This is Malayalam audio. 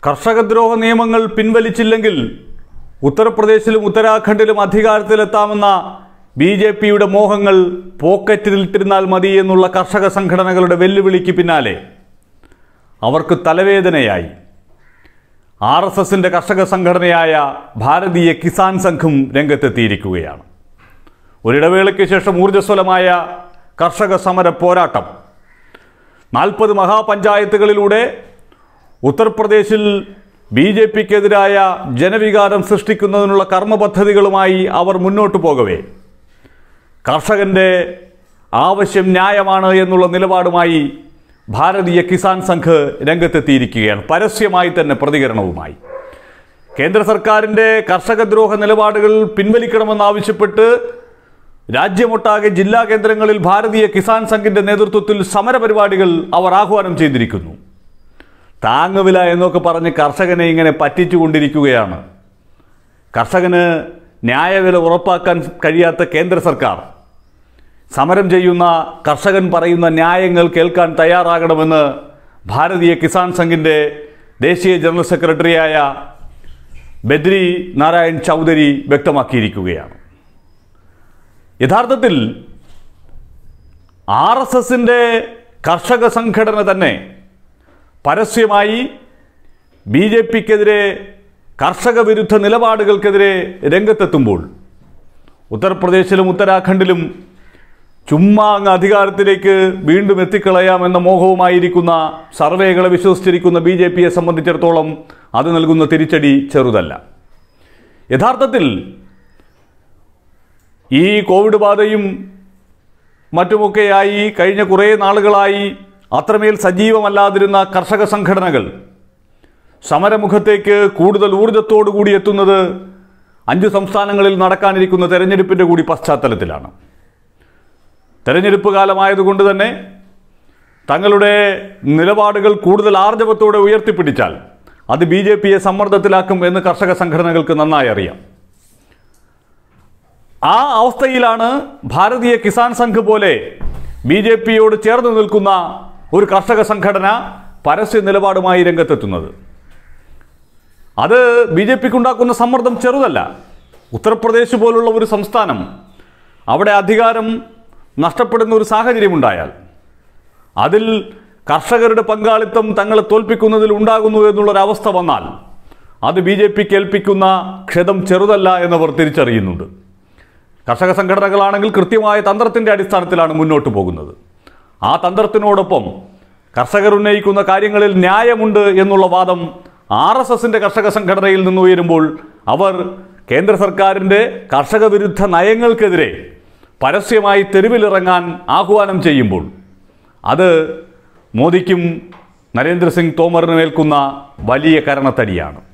കർഷകദ്രോഹ നിയമങ്ങൾ പിൻവലിച്ചില്ലെങ്കിൽ ഉത്തർപ്രദേശിലും ഉത്തരാഖണ്ഡിലും അധികാരത്തിലെത്താമെന്ന ബി ജെ പിയുടെ മോഹങ്ങൾ പോക്കറ്റിലിട്ടിരുന്നാൽ മതി എന്നുള്ള കർഷക സംഘടനകളുടെ വെല്ലുവിളിക്ക് പിന്നാലെ അവർക്ക് തലവേദനയായി ആർ എസ് എസിൻ്റെ കർഷക സംഘടനയായ ഭാരതീയ കിസാൻ സംഘം രംഗത്തെത്തിയിരിക്കുകയാണ് ഒരിടവേളയ്ക്ക് ശേഷം ഊർജ്ജസ്വലമായ കർഷക സമര പോരാട്ടം നാൽപ്പത് മഹാപഞ്ചായത്തുകളിലൂടെ ഉത്തർപ്രദേശിൽ ബി ജെ പിക്കെതിരായ ജനവികാരം സൃഷ്ടിക്കുന്നതിനുള്ള കർമ്മ പദ്ധതികളുമായി അവർ മുന്നോട്ട് പോകവേ കർഷകന്റെ ആവശ്യം ന്യായമാണ് എന്നുള്ള നിലപാടുമായി ഭാരതീയ കിസാൻ സംഘ് രംഗത്തെത്തിയിരിക്കുകയാണ് പരസ്യമായി തന്നെ പ്രതികരണവുമായി കേന്ദ്ര സർക്കാരിൻ്റെ കർഷകദ്രോഹ നിലപാടുകൾ പിൻവലിക്കണമെന്നാവശ്യപ്പെട്ട് രാജ്യമൊട്ടാകെ ജില്ലാ കേന്ദ്രങ്ങളിൽ ഭാരതീയ കിസാൻ സംഘിന്റെ നേതൃത്വത്തിൽ സമരപരിപാടികൾ അവർ ആഹ്വാനം ചെയ്തിരിക്കുന്നു താങ്ങുവില എന്നൊക്കെ പറഞ്ഞ് കർഷകനെ ഇങ്ങനെ പറ്റിച്ചുകൊണ്ടിരിക്കുകയാണ് കർഷകന് ന്യായവില ഉറപ്പാക്കാൻ കഴിയാത്ത കേന്ദ്ര സർക്കാർ സമരം ചെയ്യുന്ന കർഷകൻ പറയുന്ന ന്യായങ്ങൾ കേൾക്കാൻ തയ്യാറാകണമെന്ന് ഭാരതീയ കിസാൻ സംഘിൻ്റെ ദേശീയ ജനറൽ സെക്രട്ടറിയായ ബദ്രി നാരായൺ ചൗധരി വ്യക്തമാക്കിയിരിക്കുകയാണ് യഥാർത്ഥത്തിൽ ആർ എസ് എസിൻ്റെ കർഷക സംഘടന തന്നെ പരസ്യമായി ബി ജെ പിക്കെതിരെ കർഷക വിരുദ്ധ നിലപാടുകൾക്കെതിരെ രംഗത്തെത്തുമ്പോൾ ഉത്തർപ്രദേശിലും ഉത്തരാഖണ്ഡിലും ചുമ്മാ അങ്ങ് അധികാരത്തിലേക്ക് വീണ്ടും എത്തിക്കളയാമെന്ന മോഹവുമായിരിക്കുന്ന സർവേകളെ വിശ്വസിച്ചിരിക്കുന്ന ബി ജെ പിയെ സംബന്ധിച്ചിടത്തോളം അത് നൽകുന്ന തിരിച്ചടി ചെറുതല്ല യഥാർത്ഥത്തിൽ ഈ കോവിഡ് ബാധയും മറ്റുമൊക്കെയായി കഴിഞ്ഞ കുറേ നാളുകളായി അത്രമേൽ സജീവമല്ലാതിരുന്ന കർഷക സംഘടനകൾ സമരമുഖത്തേക്ക് കൂടുതൽ ഊർജത്തോടു കൂടി എത്തുന്നത് അഞ്ച് സംസ്ഥാനങ്ങളിൽ നടക്കാനിരിക്കുന്ന തെരഞ്ഞെടുപ്പിൻ്റെ കൂടി പശ്ചാത്തലത്തിലാണ് തെരഞ്ഞെടുപ്പ് കാലമായതുകൊണ്ട് തന്നെ തങ്ങളുടെ നിലപാടുകൾ കൂടുതൽ ആർജവത്തോടെ ഉയർത്തിപ്പിടിച്ചാൽ അത് ബി ജെ പിയെ സമ്മർദ്ദത്തിലാക്കും എന്ന് കർഷക സംഘടനകൾക്ക് നന്നായി അറിയാം ആ അവസ്ഥയിലാണ് ഭാരതീയ കിസാൻ സംഘ് പോലെ ബി ജെ പിയോട് ചേർന്ന് നിൽക്കുന്ന ഒരു കർഷക സംഘടന പരസ്യ നിലപാടുമായി രംഗത്തെത്തുന്നത് അത് ബി ജെ പിക്ക് ഉണ്ടാക്കുന്ന സമ്മർദ്ദം ചെറുതല്ല ഉത്തർപ്രദേശ് പോലുള്ള ഒരു സംസ്ഥാനം അവിടെ അധികാരം നഷ്ടപ്പെടുന്ന ഒരു സാഹചര്യമുണ്ടായാൽ അതിൽ കർഷകരുടെ പങ്കാളിത്തം തങ്ങളെ തോൽപ്പിക്കുന്നതിൽ ഉണ്ടാകുന്നു എന്നുള്ളൊരവസ്ഥ വന്നാൽ അത് ബി ജെ പിക്ക് ഏൽപ്പിക്കുന്ന ക്ഷതം ചെറുതല്ല എന്നവർ തിരിച്ചറിയുന്നുണ്ട് കർഷക സംഘടനകളാണെങ്കിൽ കൃത്യമായ തന്ത്രത്തിൻ്റെ അടിസ്ഥാനത്തിലാണ് മുന്നോട്ട് പോകുന്നത് ആ തന്ത്രത്തിനോടൊപ്പം കർഷകർ ഉന്നയിക്കുന്ന കാര്യങ്ങളിൽ ന്യായമുണ്ട് എന്നുള്ള വാദം ആർ എസ് എസിൻ്റെ കർഷക സംഘടനയിൽ നിന്ന് ഉയരുമ്പോൾ അവർ കേന്ദ്ര സർക്കാരിൻ്റെ കർഷക വിരുദ്ധ നയങ്ങൾക്കെതിരെ പരസ്യമായി തെരുവിലിറങ്ങാൻ ആഹ്വാനം ചെയ്യുമ്പോൾ അത് മോദിക്കും നരേന്ദ്രസിംഗ് തോമറിനും ഏൽക്കുന്ന വലിയ കരണത്തടിയാണ്